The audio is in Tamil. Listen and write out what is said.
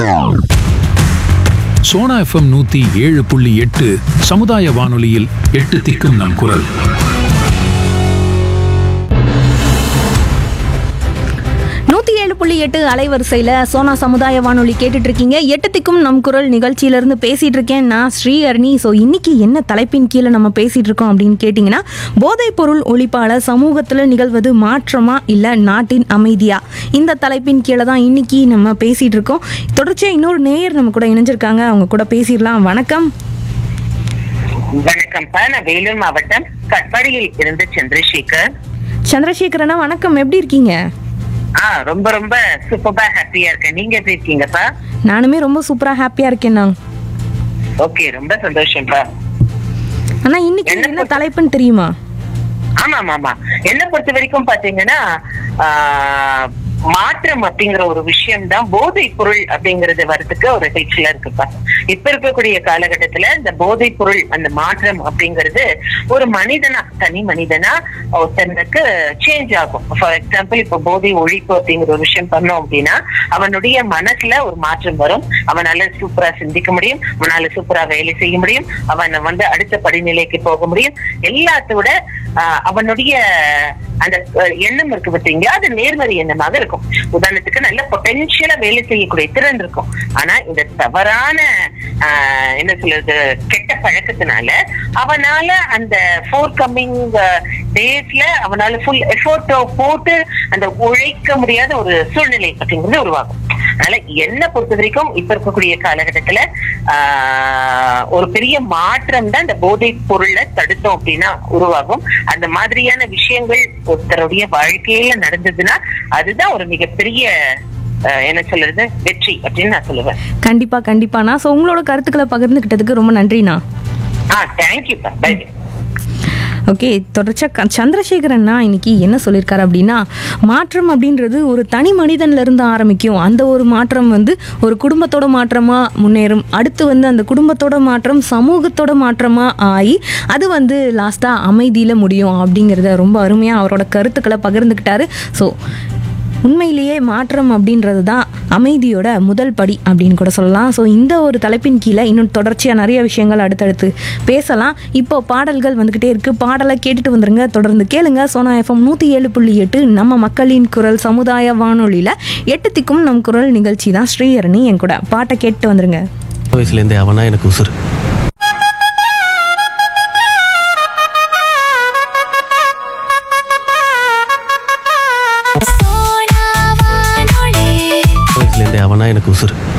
சோனா எஃப்எம் நூத்தி ஏழு புள்ளி எட்டு சமுதாய வானொலியில் எட்டு திக்கும் நம் குரல் நூத்தி ஏழு புள்ளி எட்டு அலைவரிசையில சோனா சமுதாய வானொலி கேட்டுட்டு இருக்கீங்க எட்டு திக்கும் நம் குரல் நிகழ்ச்சியில இருந்து பேசிட்டு இருக்கேன் நான் ஸ்ரீஹரணி ஸோ இன்னைக்கு என்ன தலைப்பின் கீழே நம்ம பேசிட்டு இருக்கோம் அப்படின்னு கேட்டிங்கன்னா போதைப் பொருள் ஒழிப்பால சமூகத்தில் நிகழ்வது மாற்றமா இல்லை நாட்டின் அமைதியா இந்த தலைப்பின் கீழே தான் இன்னைக்கு நம்ம பேசிட்டு இருக்கோம் தொடர்ச்சியாக இன்னொரு நேயர் நம்ம கூட இணைஞ்சிருக்காங்க அவங்க கூட பேசிடலாம் வணக்கம் வணக்கம்ப்பா நான் வேலூர் மாவட்டம் கட்பாடியில் இருந்து சந்திரசேகர் சந்திரசேகரனா வணக்கம் எப்படி இருக்கீங்க ஆ ரொம்ப ரொம்ப சூப்பரா ஹாப்பியா இருக்கேன் நீங்க எப்படி இருக்கீங்கப்பா நானுமே ரொம்ப சூப்பராக ஹாப்பியாக இருக்கேன் நான் ஓகே ரொம்ப சந்தோஷம்ப்பா ஆனால் இன்னைக்கு என்ன என்ன தலைப்புன்னு தெரியுமா ஆமா ஆமா ஆமா என்ன பொறுத்த வரைக்கும் பாத்தீங்கன்னா ஆ, மாற்றம் அப்படிங்கிற ஒரு விஷயம் தான் போதை பொருள் அப்படிங்கறது வரதுக்கு ஒரு ஹெல்ப்ஃபுல்லா இருக்குப்பா இப்ப இருக்கக்கூடிய காலகட்டத்துல இந்த போதை பொருள் அந்த மாற்றம் அப்படிங்கிறது ஒரு மனிதனா தனி மனிதனா ஒருத்தனுக்கு சேஞ்ச் ஆகும் ஃபார் எக்ஸாம்பிள் இப்ப போதை ஒழிப்பு அப்படிங்கிற ஒரு விஷயம் பண்ணோம் அப்படின்னா அவனுடைய மனசுல ஒரு மாற்றம் வரும் அவனால சூப்பரா சிந்திக்க முடியும் அவனால சூப்பரா வேலை செய்ய முடியும் அவன் வந்து அடுத்த படிநிலைக்கு போக முடியும் எல்லாத்தோட ஆஹ், அவனுடைய அந்த அஹ், எண்ணம் இருக்கு பார்த்தீங்களா அது நேர்மறை எண்ணமாக இருக்கும் உதாரணத்துக்கு நல்ல பொட்டென்ஷியலா வேலை செய்யக்கூடிய திறன் இருக்கும் ஆனா இந்த தவறான ஆஹ், என்ன சொல்றது கெட்ட பழக்கத்தினால அவனால அந்த ஃபோர் கம்மிங் டேஸ்ல அவனால ஃபுல் எஃபோர்ட் போட்டு அந்த உழைக்க முடியாத ஒரு சூழ்நிலை அப்படிங்கிறது உருவாகும் அதனால என்ன பொறுத்த வரைக்கும் இப்ப இருக்கக்கூடிய காலகட்டத்துல ஆஹ், ஒரு பெரிய மாற்றம் தான் இந்த போதைப் பொருளை தடுத்தோம் அப்படின்னா உருவாகும் அந்த மாதிரியான விஷயங்கள் ஒருத்தருடைய வாழ்க்கையில நடந்ததுன்னா அதுதான் ஒரு மிகப்பெரிய ஆஹ், என்ன சொல்றது வெற்றி அப்படின்னு நான் சொல்லுவேன் கண்டிப்பா கண்டிப்பாண்ணா ஸோ உங்களோட கருத்துக்களை பகிர்ந்துக்கிட்டதுக்கு ரொம்ப நன்றிண்ணா ஆ தேங்க்யூப்பா பை ஓகே தொடர்ச்சியாக க சந்திரசேகரன்னா இன்னைக்கு என்ன சொல்லியிருக்காரு அப்படின்னா மாற்றம் அப்படின்றது ஒரு தனி மனிதன்ல இருந்து ஆரம்பிக்கும் அந்த ஒரு மாற்றம் வந்து ஒரு குடும்பத்தோட மாற்றமாக முன்னேறும் அடுத்து வந்து அந்த குடும்பத்தோட மாற்றம் சமூகத்தோட மாற்றமாக ஆகி அது வந்து லாஸ்ட்டாக அமைதியில் முடியும் அப்படிங்கிறத ரொம்ப அருமையாக அவரோட கருத்துக்களை பகிர்ந்துக்கிட்டாரு ஸோ உண்மையிலேயே மாற்றம் அப்படின்றது தான் அமைதியோட முதல் படி அப்படின்னு கூட சொல்லலாம் ஸோ இந்த ஒரு தலைப்பின் கீழே இன்னும் தொடர்ச்சியாக நிறைய விஷயங்கள் அடுத்தடுத்து பேசலாம் இப்போ பாடல்கள் வந்துக்கிட்டே இருக்குது பாடலை கேட்டுட்டு வந்துருங்க தொடர்ந்து கேளுங்க சோனா எஃப்எம் நூற்றி ஏழு புள்ளி எட்டு நம்ம மக்களின் குரல் சமுதாய வானொலியில் எட்டு திக்கும் நம் குரல் நிகழ்ச்சி தான் ஸ்ரீஹரணி என் கூட பாட்டை கேட்டு வந்துருங்க வயசுலேருந்தே அவனா எனக்கு உசுறு சோனா வானொலி வயசுலேருந்தே அவனா எனக்கு உசுறு